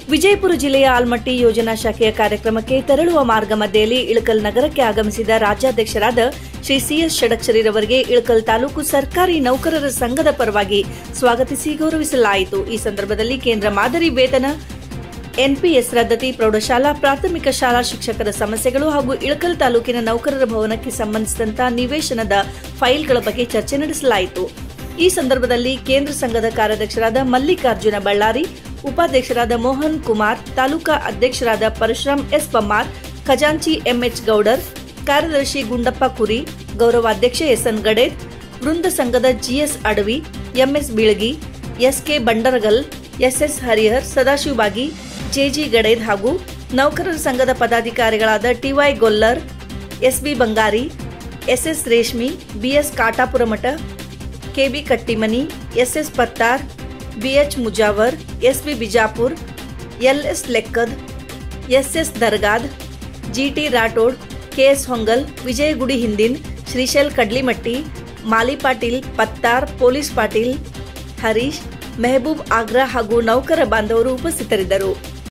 ವಿಜಯಪುರ ಜಿಲ್ಲೆಯ ಆಲ್ಮಟ್ಟಿ ಯೋಜನಾ ಶಾಖೆಯ ಕಾರ್ಯಕ್ರಮಕ್ಕೆ ತೆರಳುವ ಮಾರ್ಗ ಮಧ್ಯೆಯಲ್ಲಿ ಇಳಕಲ್ ನಗರಕ್ಕೆ ಆಗಮಿಸಿದ ರಾಜ್ಯಾಧ್ಯಕ್ಷರಾದ ಶ್ರೀ ಸಿಎಸ್ ಷಡಕ್ಷರಿರವರಿಗೆ ಇಳಕಲ್ ತಾಲೂಕು ಸರ್ಕಾರಿ ನೌಕರರ ಸಂಘದ ಪರವಾಗಿ ಸ್ವಾಗತಿಸಿ ಗೌರವಿಸಲಾಯಿತು ಈ ಸಂದರ್ಭದಲ್ಲಿ ಕೇಂದ್ರ ಮಾದರಿ ವೇತನ ಎನ್ಪಿಎಸ್ ರದ್ದತಿ ಪ್ರೌಢಶಾಲಾ ಪ್ರಾಥಮಿಕ ಶಾಲಾ ಶಿಕ್ಷಕರ ಸಮಸ್ಯೆಗಳು ಹಾಗೂ ಇಳಕಲ್ ತಾಲೂಕಿನ ನೌಕರರ ಭವನಕ್ಕೆ ಸಂಬಂಧಿಸಿದಂತ ನಿವೇಶನದ ಫೈಲ್ಗಳ ಬಗ್ಗೆ ಚರ್ಚೆ ನಡೆಸಲಾಯಿತು ಈ ಸಂದರ್ಭದಲ್ಲಿ ಕೇಂದ್ರ ಸಂಘದ ಕಾರ್ಯಾಧ್ಯಕ್ಷರಾದ ಮಲ್ಲಿಕಾರ್ಜುನ ಬಳ್ಳಾರಿ ಉಪಾಧ್ಯಕ್ಷರಾದ ಮೋಹನ್ ಕುಮಾರ್ ತಾಲೂಕಾ ಅಧ್ಯಕ್ಷರಾದ ಪರಶುರಾಮ್ ಎಸ್ ಪಮ್ಮಾರ್ ಖಜಾಂಚಿ ಎಂಎಚ್ ಗೌಡರ್ ಕಾರ್ಯದರ್ಶಿ ಗುಂಡಪ್ಪ ಕುರಿ ಗೌರವಾಧ್ಯಕ್ಷ ಎಸ್ಎನ್ ಗಡೇದ್ ವೃಂದ ಸಂಘದ GS Adavi MS Bilagi SK Bandargal SS Harihar Sadashiva Bagi JG Gaded ಹಾಗೂ ನೌಕರರ ಸಂಘದ ಪದಾಧಿಕಾರಿಗಳಾದ TY Gollar SB Bangari SS Reshmi BS Katapuramath KB Kattimani SS Pattar BH Mujawar SB Bijapur LS Lekkad SS Dargad GT Rathod KS Hongal Vijayagudi ಹಿಂದಿನ್ ಶ್ರೀಶೈಲ್ ಕಡ್ಲಿಮಟ್ಟಿ ಮಾಲಿ ಪಾಟೀಲ್ ಪತ್ತಾರ್ ಪೊಲೀಸ್ ಪಾಟೀಲ್ ಹರೀಶ್ ಮೆಹಬೂಬ್ ಆಗ್ರಾ ಹಾಗೂ ನೌಕರ ಬಾಂಧವರು ಉಪಸ್ಥಿತರಿದ್ದರು